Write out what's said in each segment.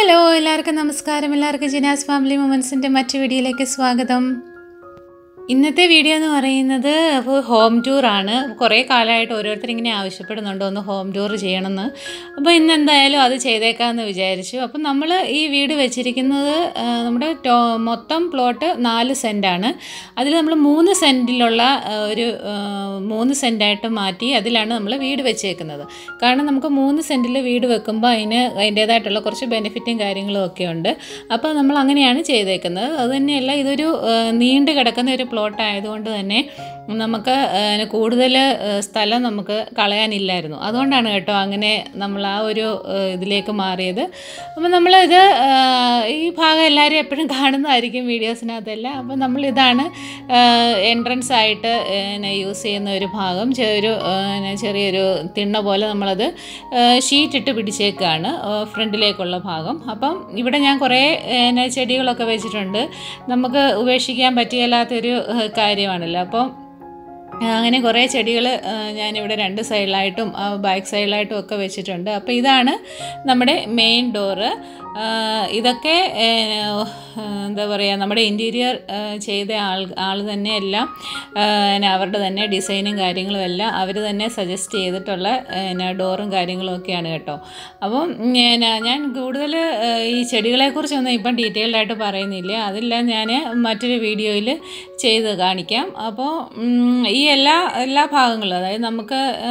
hello എല്ലാവർക്കും നമസ്കാരം എല്ലാവർക്കും ജിനാസ് ഫാമിലി മൊമെൻസിൻ്റെ മറ്റു വീഡിയോയിലേക്ക് സ്വാഗതം ഇന്നത്തെ വീഡിയോ എന്ന് പറയുന്നത് അപ്പോൾ ഹോം ടൂറാണ് കുറേ കാലമായിട്ട് ഓരോരുത്തർ ഇങ്ങനെ ആവശ്യപ്പെടുന്നുണ്ട് ഒന്ന് ഹോം ടൂർ ചെയ്യണമെന്ന് അപ്പോൾ ഇന്ന് എന്തായാലും അത് ചെയ്തേക്കാമെന്ന് വിചാരിച്ചു അപ്പം നമ്മൾ ഈ വീട് വെച്ചിരിക്കുന്നത് ആ, നമ്മുടെ ടോ- മൊത്തം പ്ലോട്ട് നാല് സെൻറ്റാണ് അതിൽ നമ്മൾ മൂന്ന് സെൻറ്റിലുള്ള ആ, ഒരു ആ, മൂന്ന് സെൻറ്റായിട്ട് മാറ്റി അതിലാണ് നമ്മൾ വീട് വെച്ചേക്കുന്നത് കാരണം നമുക്ക് മൂന്ന് സെൻറ്റിൽ വീട് വെക്കുമ്പോൾ അതിന് അതിൻ്റേതായിട്ടുള്ള കുറച്ച് ബെനിഫിറ്റും കാര്യങ്ങളും ഒക്കെ ഉണ്ട് അപ്പോൾ നമ്മൾ അങ്ങനെയാണ് ചെയ്തേക്കുന്നത് അതുതന്നെയല്ല ഇതൊരു ആ, നീണ്ടു കിടക്കുന്ന ഒരു പ്ലോട്ട് ആയതുകൊണ്ട് തന്നെ നമുക്ക് ആ, കൂടുതൽ ആ, സ്ഥലം നമുക്ക് കളയാനില്ലായിരുന്നു അതുകൊണ്ടാണ് കേട്ടോ അങ്ങനെ നമ്മൾ ആ ഒരു ആ, ഇതിലേക്ക് മാറിയത് അപ്പോൾ നമ്മളിത് ആ, ഈ ഭാഗം എല്ലാവരും എപ്പോഴും കാണുന്നതായിരിക്കും വീഡിയോസിനകത്തെല്ലാം അപ്പോൾ നമ്മളിതാണ് എൻട്രൻസ് ആയിട്ട് യൂസ് ചെയ്യുന്ന ഒരു ഭാഗം ചെ- ഒരു ആ, പിന്നെ ചെറിയൊരു തിണ്ണ പോലെ നമ്മളത് ഷീറ്റ് ഇട്ട് പിടിച്ചേക്കാണ് ഫ്രണ്ടിലേക്കുള്ള ഭാഗം അപ്പം ഇവിടെ ഞാൻ കുറേ പിന്നെ ചെടികളൊക്കെ വെച്ചിട്ടുണ്ട് നമുക്ക് ഉപേക്ഷിക്കാൻ പറ്റിയല്ലാത്തൊരു ആ, കാര്യമാണല്ലോ അപ്പം ആ, അങ്ങനെ കുറേ ചെടികൾ ഞാനിവിടെ രണ്ട് സൈഡിലായിട്ടും ബാക്ക് സൈഡിലായിട്ടും ഒക്കെ വെച്ചിട്ടുണ്ട് അപ്പോൾ ഇതാണ് നമ്മുടെ മെയിൻ ഡോറ് ഇതൊക്കെ ഏ, ആ, എന്താ പറയുക നമ്മുടെ ഇൻറ്റീരിയർ ചെയ്ത ആൾ ആൾ തന്നെ എല്ലാം ആ, പിന്നെ അവരുടെ തന്നെ ഡിസൈനും കാര്യങ്ങളും എല്ലാം അവർ തന്നെ സജസ്റ്റ് ചെയ്തിട്ടുള്ള പിന്നെ ഡോറും കാര്യങ്ങളും ഒക്കെയാണ് കേട്ടോ അപ്പം ഞാൻ ഞാൻ കൂടുതൽ ഈ ചെടികളെക്കുറിച്ചൊന്നും ഇപ്പം ഡീറ്റെയിൽഡ് ആയിട്ട് പറയുന്നില്ല അതെല്ലാം ഞാൻ മറ്റൊരു വീഡിയോയിൽ ചെയ്ത് കാണിക്കാം അപ്പോൾ ഉം, ഈ എല്ലാ എല്ലാ ഭാഗങ്ങളും അതായത് നമുക്ക് ആ,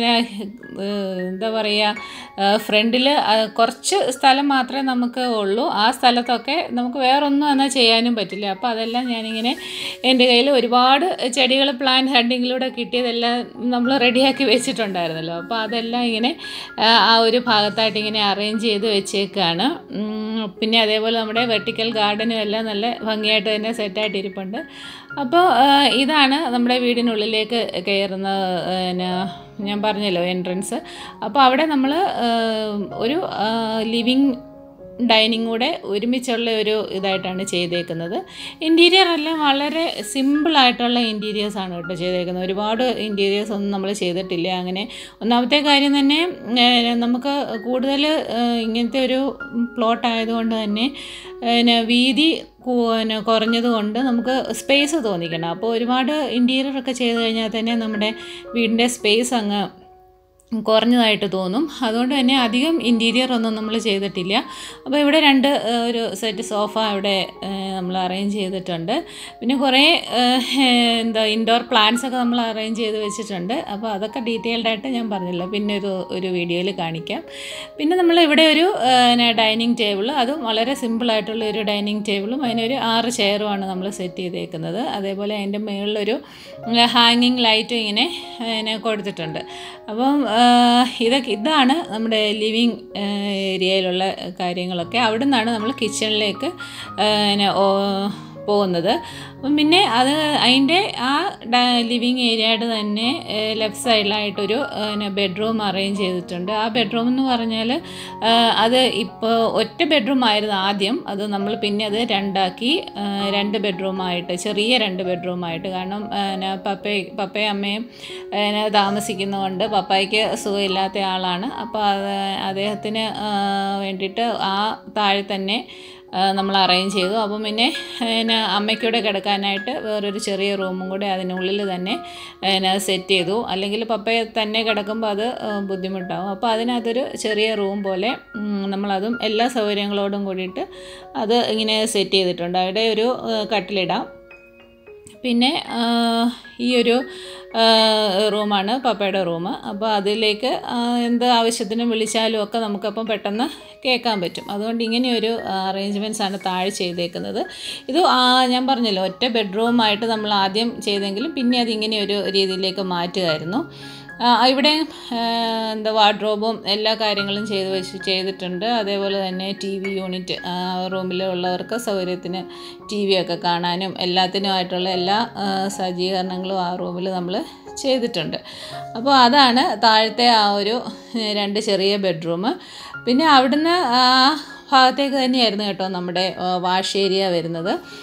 ഏഹ്, എന്താ പറയുക ഫ്രണ്ടിൽ കുറച്ച് സ്ഥലം മാത്രമേ നമുക്ക് ഉള്ളൂ ആ സ്ഥലത്തൊക്കെ നമുക്ക് വേറൊന്നും എന്നാൽ ചെയ്യാനും പറ്റില്ല അപ്പോൾ അതെല്ലാം ഞാനിങ്ങനെ എൻ്റെ കയ്യിൽ ഒരുപാട് ചെടികൾ പ്ലാൻ ഹണ്ടിങ്ങിലൂടെ കിട്ടിയതെല്ലാം നമ്മൾ റെഡിയാക്കി വെച്ചിട്ടുണ്ടായിരുന്നല്ലോ അപ്പോൾ അതെല്ലാം ഇങ്ങനെ ആ, ആ ഒരു ഭാഗത്തായിട്ട് ഇങ്ങനെ അറേഞ്ച് ചെയ്ത് വെച്ചേക്കാണ് ഉം, പിന്നെ അതേപോലെ നമ്മുടെ വെർട്ടിക്കൽ ഗാർഡനും എല്ലാം നല്ല ഭംഗിയായിട്ട് തന്നെ സെറ്റായിട്ട് ഇരിപ്പുണ്ട് അപ്പോൾ ആ, ഇതാണ് നമ്മുടെ വീടിനുള്ളിലേക്ക് കയറുന്ന ആ, പിന്നെ ഞാൻ പറഞ്ഞല്ലോ എൻട്രൻസ് അപ്പോൾ അവിടെ നമ്മൾ ഒരു ലിവിങ് ഡൈനിങ് കൂടെ ഒരുമിച്ചുള്ള ഒരു ഇതായിട്ടാണ് ചെയ്തേക്കുന്നത് ഇൻറ്റീരിയർ എല്ലാം വളരെ സിമ്പിളായിട്ടുള്ള ഇൻറ്റീരിയേഴ്സാണ് കേട്ടോ ചെയ്തേക്കുന്നത് ഒരുപാട് ഇൻറ്റീരിയേഴ്സ് ഒന്നും നമ്മൾ ചെയ്തിട്ടില്ല അങ്ങനെ ഒന്നാമത്തെ കാര്യം തന്നെ ഏഹ്, നമുക്ക് കൂടുതൽ ഏഹ്, ഇങ്ങനത്തെ ഒരു പ്ലോട്ട് ആയതുകൊണ്ട് തന്നെ പിന്നെ വീതി കൂ- പിന്നെ കുറഞ്ഞത് കൊണ്ട് നമുക്ക് സ്പേസ് തോന്നിക്കണം അപ്പോൾ ഒരുപാട് ഇൻറ്റീരിയർ ഒക്കെ ചെയ്ത് കഴിഞ്ഞാൽ തന്നെ നമ്മുടെ വീടിൻ്റെ സ്പേസ് അങ്ങ് കുറഞ്ഞതായിട്ട് തോന്നും അതുകൊണ്ട് തന്നെ അധികം ഇൻറ്റീരിയർ ഒന്നും നമ്മൾ ചെയ്തിട്ടില്ല അപ്പോൾ ഇവിടെ രണ്ട് ഏഹ്, ഒരു സെറ്റ് സോഫ ഇവിടെ ഏഹ്, നമ്മൾ അറേഞ്ച് ചെയ്തിട്ടുണ്ട് പിന്നെ കുറേ ഏഹ്, എന്താ ഇൻഡോർ പ്ലാന്റ്സ് ഒക്കെ നമ്മൾ അറേഞ്ച് ചെയ്ത് വെച്ചിട്ടുണ്ട് അപ്പോൾ അതൊക്കെ ഡീറ്റെയിൽഡ് ആയിട്ട് ഞാൻ പറഞ്ഞില്ല പിന്നെ ഒരു ഒരു വീഡിയോയിൽ കാണിക്കാം പിന്നെ നമ്മൾ ഇവിടെ ഒരു ഡൈനിങ് ടേബിൾ അതും വളരെ സിമ്പിളായിട്ടുള്ള ഒരു ഡൈനിങ് ടേബിളും അതിനൊരു ആറ് ചെയറുമാണ് നമ്മൾ സെറ്റ് ചെയ്തേക്കുന്നത് അതേപോലെ അതിൻ്റെ മുകളിലൊരു ഹാങ്ങിങ് ലൈറ്റും ഇങ്ങനെ പിന്നെ കൊടുത്തിട്ടുണ്ട് അപ്പം ആ, ഇതൊക്കെ ഇതാണ് നമ്മുടെ ലിവിങ് ഏരിയയിലുള്ള കാര്യങ്ങളൊക്കെ അവിടെ നിന്നാണ് നമ്മൾ കിച്ചണിലേക്ക് പിന്നെ ഓ- പോകുന്നത് അപ്പം പിന്നെ അത് അതിൻ്റെ ആ ലിവിങ് ഏരിയയുടെ തന്നെ ലെഫ്റ്റ് സൈഡിലായിട്ടൊരു പിന്നെ ബെഡ്റൂം അറേഞ്ച് ചെയ്തിട്ടുണ്ട് ആ ബെഡ്റൂം എന്ന് പറഞ്ഞാൽ ആ, അത് ഇപ്പോൾ ഒറ്റ ബെഡ്റൂം ആയിരുന്നു ആദ്യം അത് നമ്മൾ പിന്നെ അത് രണ്ടാക്കി ആ, രണ്ട് ബെഡ്റൂമായിട്ട് ചെറിയ രണ്ട് ബെഡ്റൂമായിട്ട് കാരണം പിന്നെ പപ്പ പപ്പയും അമ്മയും പിന്നെ താമസിക്കുന്നതുകൊണ്ട് പപ്പായ്ക്ക് സുഖമില്ലാത്ത ആളാണ് അപ്പോൾ അത് അദ്ദേഹത്തിന് ആ, വേണ്ടിയിട്ട് ആ താഴെ തന്നെ ആ, നമ്മൾ അറേഞ്ച് ചെയ്തു അപ്പം പിന്നെ പിന്നെ അമ്മയ്ക്കൂടെ കിടക്കാനായിട്ട് വേറൊരു ചെറിയ റൂമും കൂടെ അതിനുള്ളിൽ തന്നെ പിന്നെ സെറ്റ് ചെയ്തു അല്ലെങ്കിൽ പപ്പയെ തന്നെ കിടക്കുമ്പോൾ അത് ആ, ബുദ്ധിമുട്ടാവും അപ്പോൾ അതിനകത്തൊരു ചെറിയ റൂം പോലെ ഉം, നമ്മളതും എല്ലാ സൗകര്യങ്ങളോടും കൂടിയിട്ട് അത് ഇങ്ങനെ സെറ്റ് ചെയ്തിട്ടുണ്ട് അവിടെ ഒരു ആ, കട്ടിലിടാം പിന്നെ ആ, ഈ ഒരു ആ, റൂമാണ് പപ്പയുടെ റൂം അപ്പോൾ അതിലേക്ക് ആ, എന്ത് ആവശ്യത്തിനും വിളിച്ചാലും ഒക്കെ നമുക്കപ്പം പെട്ടെന്ന് കേൾക്കാൻ പറ്റും അതുകൊണ്ട് ഇങ്ങനെയൊരു അറേഞ്ച്മെൻറ്റ്സ് ആണ് താഴെ ചെയ്തേക്കുന്നത് ഇത് ആ, ഞാൻ പറഞ്ഞല്ലോ ഒറ്റ ബെഡ്റൂമായിട്ട് നമ്മൾ ആദ്യം ചെയ്തെങ്കിലും പിന്നെ അത് ഇങ്ങനെയൊരു രീതിയിലേക്ക് മാറ്റുമായിരുന്നു ആ, ഇവിടെ ആ, എന്താ വാർഡ്രോബും എല്ലാ കാര്യങ്ങളും ചെയ്ത് വെച്ച് ചെയ്തിട്ടുണ്ട് അതേപോലെ തന്നെ ടി വി യൂണിറ്റ് റൂമിലുള്ളവർക്ക് സൗകര്യത്തിന് ടി വി ഒക്കെ കാണാനും എല്ലാത്തിനുമായിട്ടുള്ള എല്ലാ ആ, സജ്ജീകരണങ്ങളും ആ റൂമിൽ നമ്മൾ ചെയ്തിട്ടുണ്ട് അപ്പോൾ അതാണ് താഴത്തെ ആ ഒരു ഏ, രണ്ട് ചെറിയ ബെഡ്റൂം പിന്നെ അവിടുന്ന് ആ ഭാഗത്തേക്ക് തന്നെയായിരുന്നു കേട്ടോ നമ്മുടെ വാഷ് ഏരിയ വരുന്നത്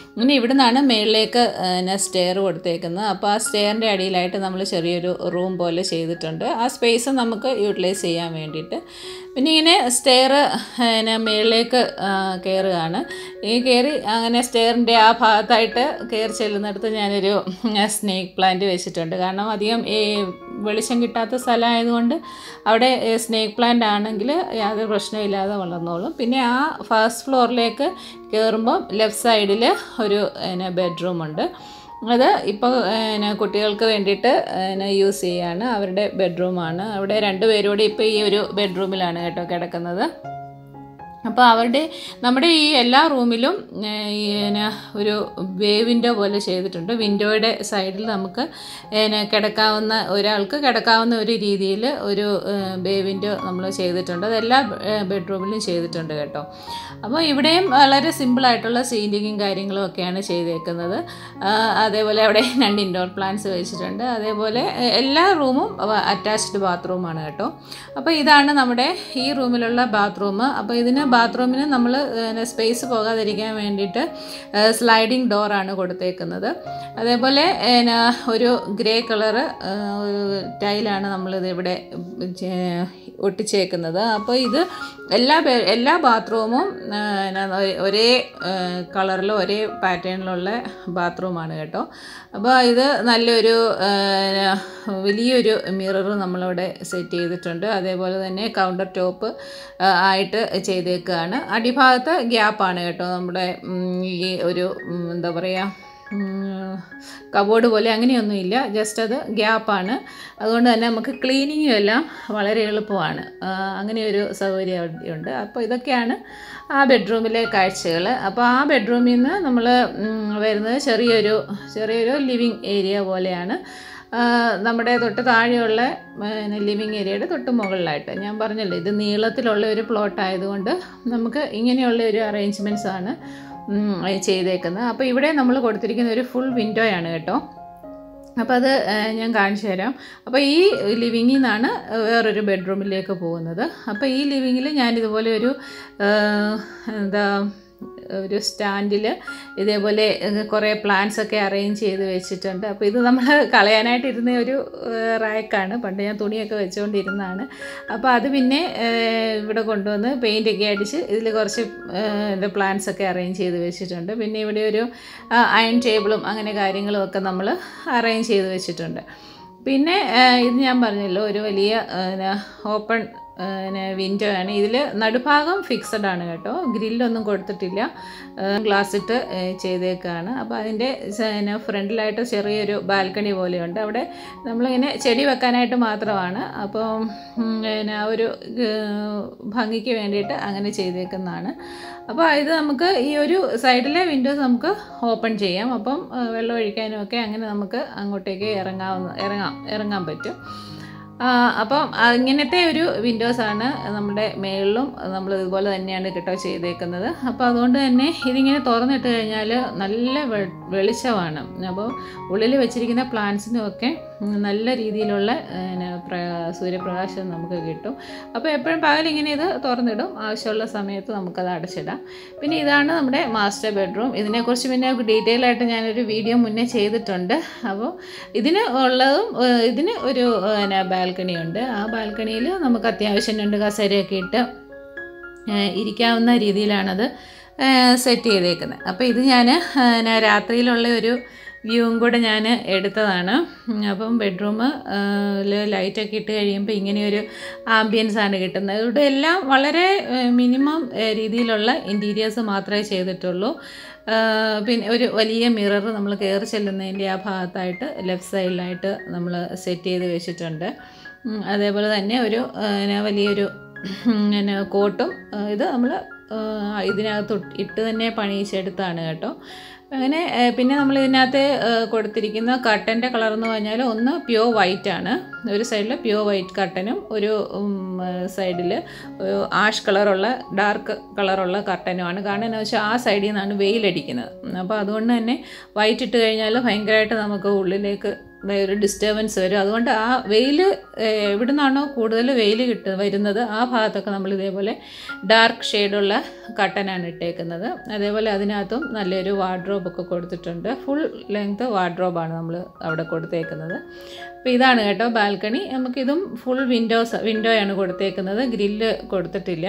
ഇനി ഇവിടെ നിന്നാണ് മേളിലേക്ക് പിന്നെ സ്റ്റെയർ കൊടുത്തേക്കുന്നത് അപ്പോൾ ആ സ്റ്റെയറിൻ്റെ അടിയിലായിട്ട് നമ്മൾ ചെറിയൊരു റൂം പോലെ ചെയ്തിട്ടുണ്ട് ആ സ്പേസ് നമുക്ക് യൂട്ടിലൈസ് ചെയ്യാൻ വേണ്ടിയിട്ട് പിന്നെ ഇങ്ങനെ സ്റ്റെയർ പിന്നെ മേളിലേക്ക് കയറുകയാണ് ഈ കയറി അങ്ങനെ സ്റ്റെയറിൻ്റെ ആ ഭാഗത്തായിട്ട് കയറി ചെല്ലുന്നിടത്ത് ഞാനൊരു സ്നേക്ക് പ്ലാന്റ് വെച്ചിട്ടുണ്ട് കാരണം അധികം ഈ വെളിച്ചം കിട്ടാത്ത സ്ഥലമായതുകൊണ്ട് അവിടെ സ്നേക്ക് പ്ലാന്റ് ആണെങ്കിൽ യാതൊരു പ്രശ്നമില്ലാതെ വളർന്നോളും പിന്നെ ആ ഫസ്റ്റ് ഫ്ലോറിലേക്ക് കയറുമ്പോൾ ലെഫ്റ്റ് സൈഡിൽ ഒരു പിന്നെ ബെഡ്റൂമുണ്ട് അത് ഇപ്പോൾ പിന്നെ കുട്ടികൾക്ക് വേണ്ടിയിട്ട് പിന്നെ യൂസ് ചെയ്യാണ് അവരുടെ ബെഡ്റൂമാണ് അവിടെ രണ്ട് പേരും കൂടി ഇപ്പോൾ ഈ ഒരു ബെഡ്റൂമിലാണ് കേട്ടോ കിടക്കുന്നത് അപ്പോൾ അവരുടെ നമ്മുടെ ഈ എല്ലാ റൂമിലും ഈ പിന്നെ ഒരു വേ വിൻഡോ പോലെ ചെയ്തിട്ടുണ്ട് വിൻഡോയുടെ സൈഡിൽ നമുക്ക് പിന്നെ കിടക്കാവുന്ന ഒരാൾക്ക് കിടക്കാവുന്ന ഒരു രീതിയിൽ ഒരു ബേ വിൻഡോ നമ്മൾ ചെയ്തിട്ടുണ്ട് അതെല്ലാ ബെഡ്റൂമിലും ചെയ്തിട്ടുണ്ട് കേട്ടോ അപ്പോൾ ഇവിടെയും വളരെ സിമ്പിളായിട്ടുള്ള സീലിങ്ങും കാര്യങ്ങളും ഒക്കെയാണ് ചെയ്തേക്കുന്നത് അതേപോലെ അവിടെ രണ്ട് ഇൻഡോർ പ്ലാന്റ്സ് വെച്ചിട്ടുണ്ട് അതേപോലെ എല്ലാ റൂമും അറ്റാച്ച്ഡ് ബാത്റൂമാണ് കേട്ടോ അപ്പോൾ ഇതാണ് നമ്മുടെ ഈ റൂമിലുള്ള ബാത്റൂം അപ്പോൾ ഇതിന് ബാത്റൂമിന് നമ്മൾ സ്പേസ് പോകാതിരിക്കാൻ വേണ്ടിയിട്ട് സ്ലൈഡിങ് ഡോറാണ് കൊടുത്തേക്കുന്നത് അതേപോലെ ഒരു ഗ്രേ കളറ് ടൈലാണ് നമ്മളിത് ഇവിടെ ഒട്ടിച്ചേക്കുന്നത് അപ്പോൾ ഇത് എല്ലാ എല്ലാ ബാത്റൂമും ഒരേ കളറിൽ ഒരേ പാറ്റേണിലുള്ള ബാത്റൂമാണ് കേട്ടോ അപ്പോൾ ഇത് നല്ലൊരു വലിയൊരു മിറർ നമ്മളിവിടെ സെറ്റ് ചെയ്തിട്ടുണ്ട് അതേപോലെ തന്നെ കൗണ്ടർ ടോപ്പ് ആയിട്ട് ചെയ്തേക്കുകയാണ് അടിഭാഗത്ത് ഗ്യാപ്പാണ് കേട്ടോ നമ്മുടെ ഈ ഒരു എന്താ പറയുക കബോർഡ് പോലെ അങ്ങനെയൊന്നുമില്ല ജസ്റ്റ് അത് ഗ്യാപ്പാണ് അതുകൊണ്ട് തന്നെ നമുക്ക് ക്ലീനിങ്ങും എല്ലാം വളരെ എളുപ്പമാണ് അങ്ങനെ ഒരു സൗകര്യം ഉണ്ട് അപ്പോൾ ഇതൊക്കെയാണ് ആ ബെഡ്റൂമിലെ കാഴ്ചകൾ അപ്പോൾ ആ ബെഡ്റൂമിൽ നിന്ന് നമ്മൾ വരുന്നത് ചെറിയൊരു ചെറിയൊരു ലിവിങ് ഏരിയ പോലെയാണ് നമ്മുടെ തൊട്ട് താഴെയുള്ള പിന്നെ ലിവിങ് ഏരിയയുടെ തൊട്ട് മുകളിലായിട്ട് ഞാൻ പറഞ്ഞല്ലോ ഇത് നീളത്തിലുള്ള ഒരു പ്ലോട്ട് ആയതുകൊണ്ട് നമുക്ക് ഇങ്ങനെയുള്ള ഒരു അറേഞ്ച്മെൻറ്റ്സ് ആണ് ചെയ്തേക്കുന്നത് അപ്പോൾ ഇവിടെ നമ്മൾ കൊടുത്തിരിക്കുന്ന ഒരു ഫുൾ വിൻഡോയാണ് കേട്ടോ അപ്പോൾ അത് ഞാൻ കാണിച്ചു തരാം അപ്പോൾ ഈ ലിവിങ്ങിൽ നിന്നാണ് വേറൊരു ബെഡ്റൂമിലേക്ക് പോകുന്നത് അപ്പോൾ ഈ ലിവിങ്ങിൽ ഞാനിതുപോലെ ഒരു എന്താ ഒരു സ്റ്റാൻഡിൽ ഇതേപോലെ കുറേ പ്ലാന്റ്സ് ഒക്കെ അറേഞ്ച് ചെയ്ത് വെച്ചിട്ടുണ്ട് അപ്പോൾ ഇത് നമ്മൾ കളയാനായിട്ട് ഇരുന്ന ഒരു റാക്കാണ് പണ്ട് ഞാൻ തുണിയൊക്കെ വെച്ചുകൊണ്ടിരുന്നതാണ് അപ്പോൾ അത് പിന്നെ ഇവിടെ കൊണ്ടുവന്ന് പെയിൻ്റൊക്കെ അടിച്ച് ഇതിൽ കുറച്ച് എന്താ പ്ലാന്റ്സ് ഒക്കെ അറേഞ്ച് ചെയ്ത് വെച്ചിട്ടുണ്ട് പിന്നെ ഇവിടെ ഒരു അയൺ ടേബിളും അങ്ങനെ കാര്യങ്ങളും ഒക്കെ നമ്മൾ അറേഞ്ച് ചെയ്ത് വെച്ചിട്ടുണ്ട് പിന്നെ ഇത് ഞാൻ പറഞ്ഞല്ലോ ഒരു വലിയ ഓപ്പൺ പിന്നെ വിൻഡോ ആണ് ഇതിൽ നടുഭാഗം ഫിക്സഡ് ആണ് കേട്ടോ ഗ്രില്ലൊന്നും കൊടുത്തിട്ടില്ല ഗ്ലാസ് ഇട്ട് ചെയ്തേക്കാണ് അപ്പോൾ അതിൻ്റെ പിന്നെ ഫ്രണ്ടിലായിട്ട് ചെറിയൊരു ബാൽക്കണി പോലെയുണ്ട് അവിടെ നമ്മളിങ്ങനെ ചെടി വെക്കാനായിട്ട് മാത്രമാണ് അപ്പം പിന്നെ ആ ഒരു ഭംഗിക്ക് വേണ്ടിയിട്ട് അങ്ങനെ ചെയ്തേക്കുന്നതാണ് അപ്പോൾ ഇത് നമുക്ക് ഈ ഒരു സൈഡിലെ വിൻഡോസ് നമുക്ക് ഓപ്പൺ ചെയ്യാം അപ്പം വെള്ളം ഒഴിക്കാനും ഒക്കെ അങ്ങനെ നമുക്ക് അങ്ങോട്ടേക്ക് ഇറങ്ങാവുന്ന ഇറങ്ങാം ഇറങ്ങാൻ പറ്റും അപ്പം ഇങ്ങനത്തെ ഒരു വിൻഡോസാണ് നമ്മുടെ മേളിലും നമ്മൾ ഇതുപോലെ തന്നെയാണ് കേട്ടോ ചെയ്തേക്കുന്നത് അപ്പോൾ അതുകൊണ്ട് തന്നെ ഇതിങ്ങനെ തുറന്നിട്ട് കഴിഞ്ഞാൽ നല്ല വെളിച്ചമാണ് അപ്പോൾ ഉള്ളിൽ വെച്ചിരിക്കുന്ന പ്ലാന്റ്സിനും ഒക്കെ നല്ല രീതിയിലുള്ള സൂര്യപ്രകാശം നമുക്ക് കിട്ടും അപ്പോൾ എപ്പോഴും പകലിങ്ങനെ ഇത് തുറന്നിടും ആവശ്യമുള്ള സമയത്ത് നമുക്കത് അടച്ചിടാം പിന്നെ ഇതാണ് നമ്മുടെ മാസ്റ്റർ ബെഡ്റൂം ഇതിനെക്കുറിച്ച് പിന്നെ ഡീറ്റെയിൽ ആയിട്ട് ഞാനൊരു വീഡിയോ മുന്നേ ചെയ്തിട്ടുണ്ട് അപ്പോൾ ഇതിന് ഉള്ളതും ഇതിന് ഒരു പിന്നെ ബാൽക്കണി ഉണ്ട് ആ ബാൽക്കണിയിൽ നമുക്ക് അത്യാവശ്യം രണ്ട് കസേരയൊക്കെ ഇട്ട് ഇരിക്കാവുന്ന രീതിയിലാണത് സെറ്റ് ചെയ്തേക്കുന്നത് അപ്പോൾ ഇത് ഞാൻ രാത്രിയിലുള്ള ഒരു വ്യൂവും കൂടെ ഞാൻ എടുത്തതാണ് അപ്പം ബെഡ്റൂം ലൈറ്റൊക്കെ ഇട്ട് കഴിയുമ്പോൾ ഇങ്ങനെയൊരു ആംബിയൻസ് ആണ് കിട്ടുന്നത് ഇവിടെ എല്ലാം വളരെ മിനിമം രീതിയിലുള്ള ഇൻറ്റീരിയേഴ്സ് മാത്രമേ ചെയ്തിട്ടുള്ളൂ പിന്നെ ഒരു വലിയ മിറർ നമ്മൾ കയറി ചെല്ലുന്നതിൻ്റെ ആ ഭാഗത്തായിട്ട് ലെഫ്റ്റ് സൈഡിലായിട്ട് നമ്മൾ സെറ്റ് ചെയ്ത് വെച്ചിട്ടുണ്ട് അതേപോലെ തന്നെ ഒരു വലിയൊരു പിന്നെ കോട്ടും ഇത് നമ്മൾ ഇതിനകത്ത് ഇട്ട് തന്നെ പണിയിച്ചെടുത്താണ് കേട്ടോ അങ്ങനെ പിന്നെ നമ്മൾ ഇതിനകത്ത് കൊടുത്തിരിക്കുന്ന കട്ടൻ്റെ കളർ എന്ന് പറഞ്ഞാൽ ഒന്ന് പ്യുവർ വൈറ്റ് ആണ് ഒരു സൈഡിൽ പ്യുവർ വൈറ്റ് കട്ടനും ഒരു സൈഡിൽ ഒരു ആഷ് കളറുള്ള ഡാർക്ക് കളറുള്ള കട്ടനുമാണ് കാരണം എന്ന് വെച്ചാൽ ആ സൈഡിൽ നിന്നാണ് വെയിലടിക്കുന്നത് അപ്പോൾ അതുകൊണ്ട് തന്നെ വൈറ്റ് ഇട്ട് കഴിഞ്ഞാൽ ഭയങ്കരമായിട്ട് നമുക്ക് ഉള്ളിലേക്ക് ഒരു ഡിസ്റ്റർബൻസ് വരും അതുകൊണ്ട് ആ വെയിൽ എവിടെ നിന്നാണോ കൂടുതൽ വെയിൽ കിട്ടുക വരുന്നത് ആ ഭാഗത്തൊക്കെ നമ്മൾ ഇതേപോലെ ഡാർക്ക് ഷെയ്ഡുള്ള കട്ടനാണ് ഇട്ടേക്കുന്നത് അതേപോലെ അതിനകത്തും നല്ലൊരു വാർഡ്രോബൊക്കെ കൊടുത്തിട്ടുണ്ട് ഫുൾ ലെങ്ത് വാർഡ്രോബാണ് നമ്മൾ അവിടെ കൊടുത്തേക്കുന്നത് അപ്പോൾ ഇതാണ് കേട്ടോ ബാൽക്കണി നമുക്കിതും ഫുൾ വിൻഡോസ് വിൻഡോയാണ് കൊടുത്തേക്കുന്നത് ഗ്രില്ല് കൊടുത്തിട്ടില്ല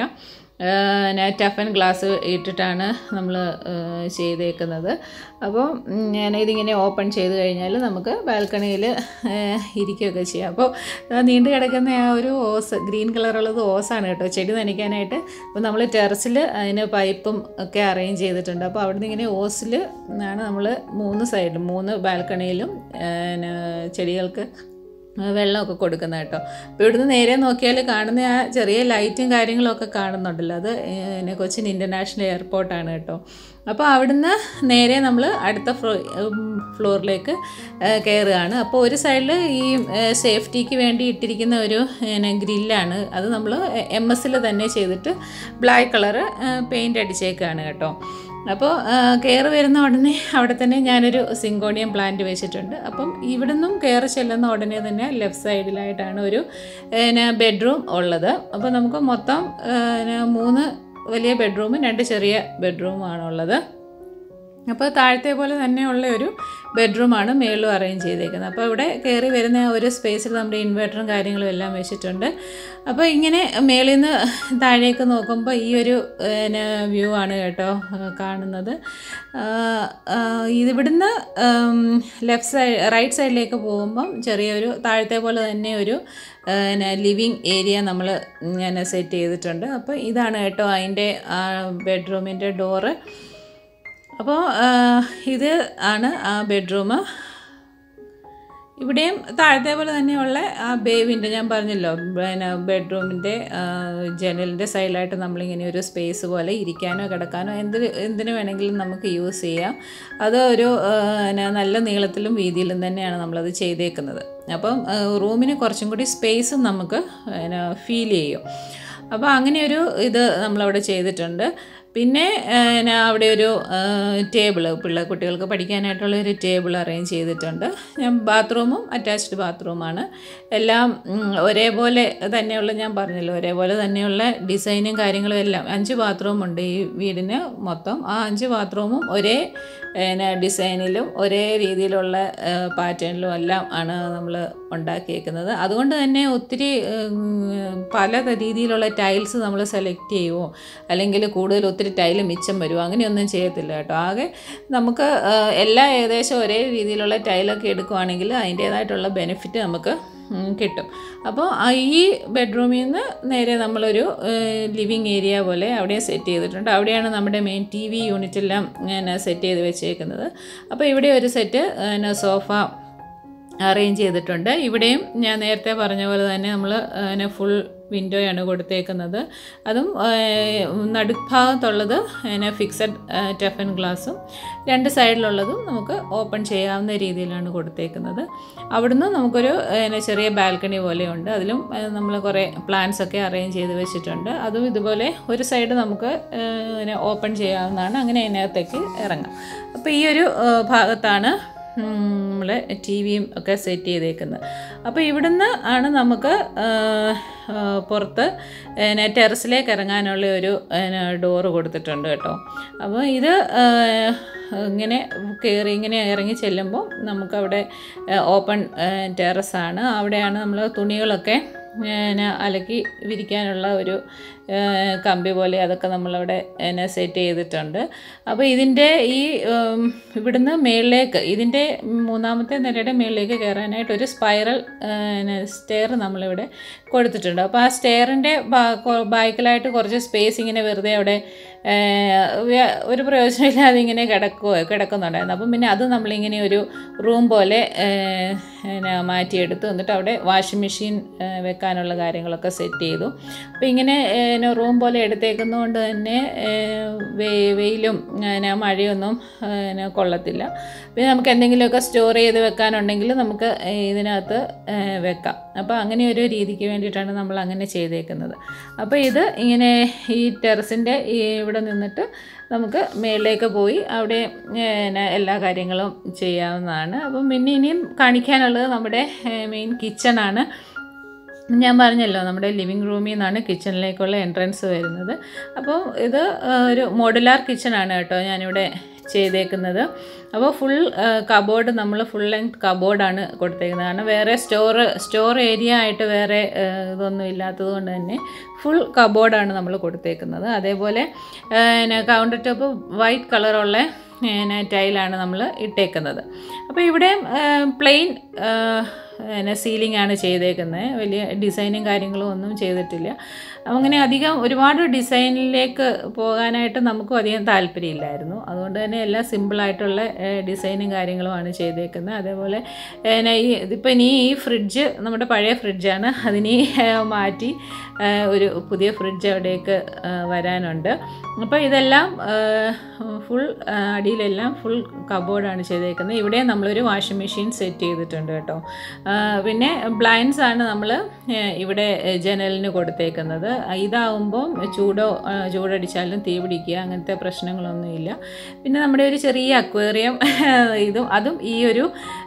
ടഫൻ ഗ്ലാസ് ഇട്ടിട്ടാണ് നമ്മൾ ചെയ്തേക്കുന്നത് അപ്പോൾ ഞാൻ ഇതിങ്ങനെ ഓപ്പൺ ചെയ്ത് കഴിഞ്ഞാൽ നമുക്ക് ബാൽക്കണിയിൽ ഇരിക്കുകയൊക്കെ ചെയ്യാം അപ്പോൾ നീണ്ടു കിടക്കുന്ന ആ ഒരു ഓസ് ഗ്രീൻ കളറുള്ളത് ഓസാണ് കേട്ടോ ചെടി നനയ്ക്കാനായിട്ട് അപ്പോൾ നമ്മൾ ടെറസിൽ അതിന് പൈപ്പും ഒക്കെ അറേഞ്ച് ചെയ്തിട്ടുണ്ട് അപ്പോൾ അവിടുന്ന് ഇങ്ങനെ ഓസിൽ ആണ് നമ്മൾ മൂന്ന് സൈഡിലും മൂന്ന് ബാൽക്കണിയിലും ചെടികൾക്ക് വെള്ളമൊക്കെ കൊടുക്കുന്നത് കേട്ടോ അപ്പോൾ ഇവിടുന്ന് നേരെ നോക്കിയാൽ കാണുന്ന ആ ചെറിയ ലൈറ്റും കാര്യങ്ങളൊക്കെ കാണുന്നുണ്ടല്ലോ അത് പിന്നെ കൊച്ചിൻ ഇൻ്റർനാഷണൽ എയർപോർട്ടാണ് കേട്ടോ അപ്പോൾ അവിടുന്ന് നേരെ നമ്മൾ അടുത്ത ഫ്ലോ ഫ്ലോറിലേക്ക് കയറുകയാണ് അപ്പോൾ ഒരു സൈഡിൽ ഈ സേഫ്റ്റിക്ക് വേണ്ടി ഇട്ടിരിക്കുന്ന ഒരു പിന്നെ ഗ്രില്ലാണ് അത് നമ്മൾ എം എസ്സിൽ തന്നെ ചെയ്തിട്ട് ബ്ലാക്ക് കളറ് പെയിൻ്റ് അടിച്ചേക്കാണ് കേട്ടോ അപ്പോൾ കയറി വരുന്ന ഉടനെ അവിടെ തന്നെ ഞാനൊരു സിങ്കോണിയം പ്ലാന്റ് വെച്ചിട്ടുണ്ട് അപ്പം ഇവിടുന്നും കയറി ചെല്ലുന്ന ഉടനെ തന്നെ ലെഫ്റ്റ് സൈഡിലായിട്ടാണ് ഒരു പിന്നെ ബെഡ്റൂം ഉള്ളത് അപ്പോൾ നമുക്ക് മൊത്തം പിന്നെ മൂന്ന് വലിയ ബെഡ്റൂമും രണ്ട് ചെറിയ ബെഡ്റൂമാണ് ഉള്ളത് അപ്പോൾ താഴത്തെ പോലെ തന്നെയുള്ള ഒരു ബെഡ്റൂമാണ് മേളിലും അറേഞ്ച് ചെയ്തേക്കുന്നത് അപ്പോൾ ഇവിടെ കയറി വരുന്ന ആ ഒരു സ്പേസിൽ നമ്മുടെ ഇൻവെർട്ടറും കാര്യങ്ങളും എല്ലാം വെച്ചിട്ടുണ്ട് അപ്പോൾ ഇങ്ങനെ മേളിൽ നിന്ന് താഴേക്ക് നോക്കുമ്പോൾ ഈ ഒരു പിന്നെ വ്യൂ ആണ് കേട്ടോ കാണുന്നത് ഇതിവിടുന്ന് ലെഫ്റ്റ് സൈഡ് റൈറ്റ് സൈഡിലേക്ക് പോകുമ്പം ചെറിയൊരു താഴത്തെ പോലെ തന്നെ ഒരു പിന്നെ ലിവിങ് ഏരിയ നമ്മൾ ഞാൻ സെറ്റ് ചെയ്തിട്ടുണ്ട് അപ്പോൾ ഇതാണ് കേട്ടോ അതിൻ്റെ ബെഡ്റൂമിൻ്റെ ഡോറ് അപ്പോൾ ഇത് ആണ് ആ ബെഡ്റൂം ഇവിടെയും താഴത്തെ പോലെ തന്നെയുള്ള ആ ബേവിൻ്റെ ഞാൻ പറഞ്ഞല്ലോ പിന്നെ ബെഡ്റൂമിൻ്റെ ജനലിൻ്റെ സൈഡിലായിട്ട് നമ്മളിങ്ങനെ ഒരു സ്പേസ് പോലെ ഇരിക്കാനോ കിടക്കാനോ എന്തിന് എന്തിനു വേണമെങ്കിലും നമുക്ക് യൂസ് ചെയ്യാം അത് ഒരു പിന്നെ നല്ല നീളത്തിലും വീതിയിലും തന്നെയാണ് നമ്മളത് ചെയ്തേക്കുന്നത് അപ്പം റൂമിന് കുറച്ചും കൂടി സ്പേസും നമുക്ക് പിന്നെ ഫീൽ ചെയ്യും അപ്പോൾ അങ്ങനെ ഒരു ഇത് നമ്മളവിടെ ചെയ്തിട്ടുണ്ട് പിന്നെ അവിടെ ഒരു ടേബിൾ പിള്ളേർ കുട്ടികൾക്ക് പഠിക്കാനായിട്ടുള്ള ഒരു ടേബിൾ അറേഞ്ച് ചെയ്തിട്ടുണ്ട് ഞാൻ ബാത്റൂമും അറ്റാച്ച്ഡ് ബാത്റൂമാണ് എല്ലാം ഒരേപോലെ തന്നെയുള്ള ഞാൻ പറഞ്ഞല്ലോ ഒരേപോലെ തന്നെയുള്ള ഡിസൈനും കാര്യങ്ങളും എല്ലാം അഞ്ച് ബാത്റൂമുണ്ട് ഈ വീടിന് മൊത്തം ആ അഞ്ച് ബാത്റൂമും ഒരേ പിന്നെ ഡിസൈനിലും ഒരേ രീതിയിലുള്ള പാറ്റേണിലും എല്ലാം ആണ് നമ്മൾ ഉണ്ടാക്കിയേക്കുന്നത് അതുകൊണ്ട് തന്നെ ഒത്തിരി പല രീതിയിലുള്ള ടൈൽസ് നമ്മൾ സെലക്ട് ചെയ്യുമോ അല്ലെങ്കിൽ കൂടുതൽ ഒത്തിരി ടൈല് മിച്ചം വരുമോ അങ്ങനെയൊന്നും ചെയ്യത്തില്ല കേട്ടോ ആകെ നമുക്ക് എല്ലാം ഏകദേശം ഒരേ രീതിയിലുള്ള ടൈലൊക്കെ എടുക്കുവാണെങ്കിൽ അതിൻ്റേതായിട്ടുള്ള ബെനിഫിറ്റ് നമുക്ക് കിട്ടും അപ്പോൾ ഈ ബെഡ്റൂമിൽ നിന്ന് നേരെ നമ്മളൊരു ലിവിങ് ഏരിയ പോലെ അവിടെ സെറ്റ് ചെയ്തിട്ടുണ്ട് അവിടെയാണ് നമ്മുടെ മെയിൻ ടി വി യൂണിറ്റെല്ലാം ഞാൻ സെറ്റ് ചെയ്ത് വെച്ചേക്കുന്നത് അപ്പോൾ ഇവിടെ ഒരു സെറ്റ് സോഫ അറേഞ്ച് ചെയ്തിട്ടുണ്ട് ഇവിടെയും ഞാൻ നേരത്തെ പറഞ്ഞ പോലെ തന്നെ നമ്മൾ അതിനെ ഫുൾ വിൻഡോയാണ് കൊടുത്തേക്കുന്നത് അതും നടുഭാഗത്തുള്ളത് പിന്നെ ഫിക്സഡ് ടഫൻ ഗ്ലാസും രണ്ട് സൈഡിലുള്ളതും നമുക്ക് ഓപ്പൺ ചെയ്യാവുന്ന രീതിയിലാണ് കൊടുത്തേക്കുന്നത് അവിടുന്ന് നമുക്കൊരു പിന്നെ ചെറിയ ബാൽക്കണി പോലെയുണ്ട് അതിലും നമ്മൾ കുറേ പ്ലാന്റ്സ് ഒക്കെ അറേഞ്ച് ചെയ്ത് വെച്ചിട്ടുണ്ട് അതും ഇതുപോലെ ഒരു സൈഡ് നമുക്ക് പിന്നെ ഓപ്പൺ ചെയ്യാവുന്നതാണ് അങ്ങനെ അതിനകത്തേക്ക് ഇറങ്ങാം അപ്പോൾ ഈ ഒരു ഭാഗത്താണ് നമ്മൾ ടി വിയും ഒക്കെ സെറ്റ് ചെയ്തേക്കുന്നത് അപ്പോൾ ഇവിടുന്ന് ആണ് നമുക്ക് പുറത്ത് പിന്നെ ടെറസിലേക്ക് ഇറങ്ങാനുള്ള ഒരു ഡോറ് കൊടുത്തിട്ടുണ്ട് കേട്ടോ അപ്പോൾ ഇത് ഇങ്ങനെ കയറി ഇങ്ങനെ ഇറങ്ങി ചെല്ലുമ്പോൾ നമുക്കവിടെ ഓപ്പൺ ടെറസാണ് അവിടെയാണ് നമ്മൾ തുണികളൊക്കെ പിന്നെ അലക്കി വിരിക്കാനുള്ള ഒരു കമ്പി പോലെ അതൊക്കെ നമ്മളവിടെ പിന്നെ സെറ്റ് ചെയ്തിട്ടുണ്ട് അപ്പോൾ ഇതിൻ്റെ ഈ ഇവിടുന്ന് മേളിലേക്ക് ഇതിൻ്റെ മൂന്നാമത്തെ നിലയുടെ മേളിലേക്ക് കയറാനായിട്ട് ഒരു സ്പൈറൽ സ്റ്റെയർ നമ്മളിവിടെ കൊടുത്തിട്ടുണ്ട് അപ്പോൾ ആ സ്റ്റെയറിൻ്റെ ബാക്കിലായിട്ട് കുറച്ച് സ്പേസ് ഇങ്ങനെ വെറുതെ അവിടെ ഒരു പ്രയോജനമില്ലാതെ ഇങ്ങനെ കിടക്കുക കിടക്കുന്നുണ്ടായിരുന്നു അപ്പം പിന്നെ അത് നമ്മളിങ്ങനെ ഒരു റൂം പോലെ പിന്നെ മാറ്റിയെടുത്തു എന്നിട്ട് അവിടെ വാഷിംഗ് മെഷീൻ വെക്കാൻ വെക്കാനുള്ള കാര്യങ്ങളൊക്കെ സെറ്റ് ചെയ്തു അപ്പോൾ ഇങ്ങനെ റൂം പോലെ എടുത്തേക്കുന്നതുകൊണ്ട് തന്നെ ഏഹ്, വെ- വെയിലും പിന്നെ മഴയൊന്നും പിന്നെ കൊള്ളത്തില്ല പിന്നെ നമുക്ക് എന്തെങ്കിലുമൊക്കെ സ്റ്റോർ ചെയ്ത് വെക്കാനുണ്ടെങ്കിൽ നമുക്ക് ഇതിനകത്ത് ഏഹ്, വെക്കാം അപ്പോൾ അങ്ങനെ ഒരു രീതിക്ക് വേണ്ടിയിട്ടാണ് നമ്മൾ അങ്ങനെ ചെയ്തേക്കുന്നത് അപ്പോൾ ഇത് ഇങ്ങനെ ഈ ടെറസിൻ്റെ ഈ ഇവിടെ നിന്നിട്ട് നമുക്ക് മേളിലേക്ക് പോയി അവിടെ പിന്നെ എല്ലാ കാര്യങ്ങളും ചെയ്യാവുന്നതാണ് അപ്പം പിന്നെ ഇനിയും കാണിക്കാനുള്ളത് നമ്മുടെ മെയിൻ കിച്ചണാണ് ഞാൻ പറഞ്ഞല്ലോ നമ്മുടെ ലിവിങ് റൂമിൽ നിന്നാണ് കിച്ചണിലേക്കുള്ള എൻട്രൻസ് വരുന്നത് അപ്പോൾ ഇത് ആ, ഒരു മോഡുലാർ കിച്ചണാണ് കേട്ടോ ഞാനിവിടെ ചെയ്തേക്കുന്നത് അപ്പോൾ ഫുൾ കബോർഡ് നമ്മൾ ഫുൾ ലെങ്ത് കബോർഡാണ് കൊടുത്തേക്കുന്നത് കാരണം വേറെ സ്റ്റോർ സ്റ്റോർ ഏരിയ ആയിട്ട് വേറെ ആ, ഇതൊന്നും ഇല്ലാത്തത് കൊണ്ട് തന്നെ ഫുൾ കബോർഡാണ് നമ്മൾ കൊടുത്തേക്കുന്നത് അതേപോലെ കൗണ്ടർ ടോപ്പ് വൈറ്റ് കളറുള്ള പിന്നെ ടൈലാണ് നമ്മൾ ഇട്ടേക്കുന്നത് അപ്പോൾ ഇവിടെ പ്ലെയിൻ പിന്നെ സീലിംഗ് ആണ് ചെയ്തേക്കുന്നത് വലിയ ഡിസൈനും കാര്യങ്ങളും ഒന്നും ചെയ്തിട്ടില്ല അങ്ങനെ അധികം ഒരുപാട് ഡിസൈനിലേക്ക് പോകാനായിട്ട് നമുക്കും അധികം താല്പര്യമില്ലായിരുന്നു അതുകൊണ്ട് തന്നെ എല്ലാം സിമ്പിളായിട്ടുള്ള ഡിസൈനും കാര്യങ്ങളുമാണ് ചെയ്തേക്കുന്നത് അതേപോലെ പിന്നെ ഈ ഇതിപ്പോൾ ഇനി ഈ ഫ്രിഡ്ജ് നമ്മുടെ പഴയ ഫ്രിഡ്ജാണ് അതിനി ഏഹ്, മാറ്റി ഏഹ്, ഒരു പുതിയ ഫ്രിഡ്ജ് അവിടേക്ക് ഏഹ്, വരാനുണ്ട് അപ്പോൾ ഇതെല്ലാം ഫുൾ അടിയിലെല്ലാം ഫുൾ കബോർഡാണ് ചെയ്തേക്കുന്നത് ഇവിടെ നമ്മളൊരു വാഷിംഗ് മെഷീൻ സെറ്റ് ചെയ്തിട്ടുണ്ട് കേട്ടോ ആ, പിന്നെ ബ്ലൈൻഡ്സ് ആണ് നമ്മൾ ഇവിടെ ജനലിന് കൊടുത്തേക്കുന്നത് ഇതാവുമ്പോൾ ചൂടോ ആ, ചൂടടിച്ചാലും തീ പിടിക്കുക അങ്ങനത്തെ പ്രശ്നങ്ങളൊന്നുമില്ല പിന്നെ നമ്മുടെ ഒരു ചെറിയ അക്വേറിയം ഇതും അതും ഈ ഒരു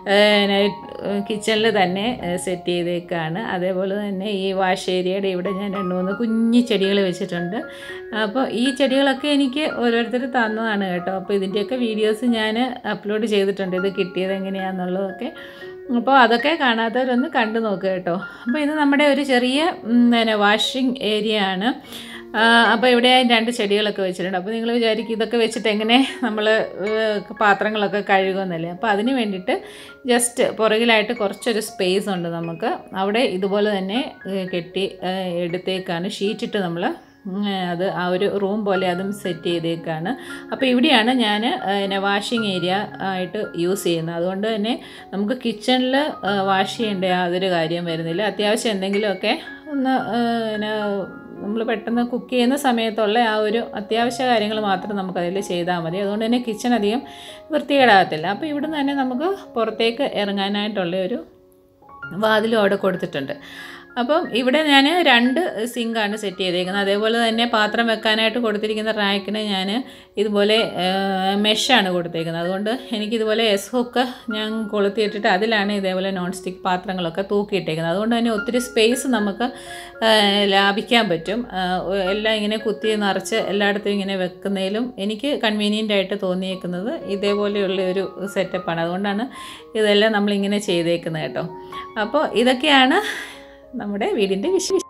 കിച്ചണിൽ തന്നെ സെറ്റ് ചെയ്തേക്കാണ് അതേപോലെ തന്നെ ഈ വാഷ് ഏരിയയുടെ ഇവിടെ ഞാൻ രണ്ട് മൂന്ന് കുഞ്ഞി ചെടികൾ വെച്ചിട്ടുണ്ട് അപ്പോൾ ഈ ചെടികളൊക്കെ എനിക്ക് ഓരോരുത്തർ തന്നതാണ് കേട്ടോ അപ്പോൾ ഇതിൻ്റെയൊക്കെ വീഡിയോസ് ഞാൻ അപ്ലോഡ് ചെയ്തിട്ടുണ്ട് ഇത് കിട്ടിയത് എങ്ങനെയാണെന്നുള്ളതൊക്കെ അപ്പോൾ അതൊക്കെ കാണാത്തവരൊന്ന് കണ്ടു നോക്കുക കേട്ടോ അപ്പോൾ ഇത് നമ്മുടെ ഒരു ചെറിയ ഉം, പിന്നെ വാഷിംഗ് ഏരിയ ആണ് ആ, അപ്പോൾ ഇവിടെ രണ്ട് ചെടികളൊക്കെ വെച്ചിട്ടുണ്ട് അപ്പോൾ നിങ്ങൾ വിചാരിക്കും ഇതൊക്കെ വെച്ചിട്ട് എങ്ങനെ നമ്മൾ പാത്രങ്ങളൊക്കെ കഴുകുമെന്നല്ലേ അപ്പോൾ അതിന് വേണ്ടിയിട്ട് ജസ്റ്റ് പുറകിലായിട്ട് കുറച്ചൊരു സ്പേസ് ഉണ്ട് നമുക്ക് അവിടെ ഇതുപോലെ തന്നെ ഏ, കെട്ടി ഏ, എടുത്തേക്കാണ് ഷീറ്റിട്ട് നമ്മൾ ഉം, അത് ആ ഒരു റൂം പോലെ അതും സെറ്റ് ചെയ്തേക്കാണ് അപ്പോൾ ഇവിടെയാണ് ഞാൻ പിന്നെ വാഷിംഗ് ഏരിയ ആയിട്ട് യൂസ് ചെയ്യുന്നത് അതുകൊണ്ട് തന്നെ നമുക്ക് കിച്ചണിൽ വാഷ് ചെയ്യേണ്ട യാതൊരു കാര്യം വരുന്നില്ല അത്യാവശ്യം എന്തെങ്കിലുമൊക്കെ ഒന്ന് ആ, പിന്നെ നമ്മൾ പെട്ടെന്ന് കുക്ക് ചെയ്യുന്ന സമയത്തുള്ള ആ ഒരു അത്യാവശ്യ കാര്യങ്ങൾ മാത്രം നമുക്കതിൽ ചെയ്താൽ മതി അതുകൊണ്ട് തന്നെ കിച്ചൺ അധികം വൃത്തികേടാകത്തില്ല അപ്പോൾ ഇവിടുന്ന് തന്നെ നമുക്ക് പുറത്തേക്ക് ഇറങ്ങാനായിട്ടുള്ള ഒരു വാതിലും അവിടെ കൊടുത്തിട്ടുണ്ട് അപ്പം ഇവിടെ ഞാൻ രണ്ട് സിങ്കാണ് സെറ്റ് ചെയ്തേക്കുന്നത് അതേപോലെ തന്നെ പാത്രം വെക്കാനായിട്ട് കൊടുത്തിരിക്കുന്ന റാക്കിന് ഞാൻ ഇതുപോലെ മെഷാണ് കൊടുത്തേക്കുന്നത് അതുകൊണ്ട് എനിക്കിതുപോലെ എസ് ഹുക്ക് ഞാൻ കൊളുത്തിയിട്ടിട്ട് അതിലാണ് ഇതേപോലെ നോൺ സ്റ്റിക്ക് പാത്രങ്ങളൊക്കെ തൂക്കിയിട്ടേക്കുന്നത് അതുകൊണ്ട് തന്നെ ഒത്തിരി സ്പേസ് നമുക്ക് ആ, ലാഭിക്കാൻ പറ്റും ആ, എല്ലാം ഇങ്ങനെ കുത്തി നിറച്ച് എല്ലായിടത്തും ഇങ്ങനെ വെക്കുന്നതിലും എനിക്ക് കൺവീനിയൻ്റ് ആയിട്ട് തോന്നിയേക്കുന്നത് ഇതേപോലെയുള്ള ഒരു സെറ്റപ്പാണ് അതുകൊണ്ടാണ് ഇതെല്ലാം നമ്മളിങ്ങനെ ചെയ്തേക്കുന്നത് കേട്ടോ അപ്പോൾ ഇതൊക്കെയാണ് നമ്മുടെ വീടിൻ്റെ വിശേഷം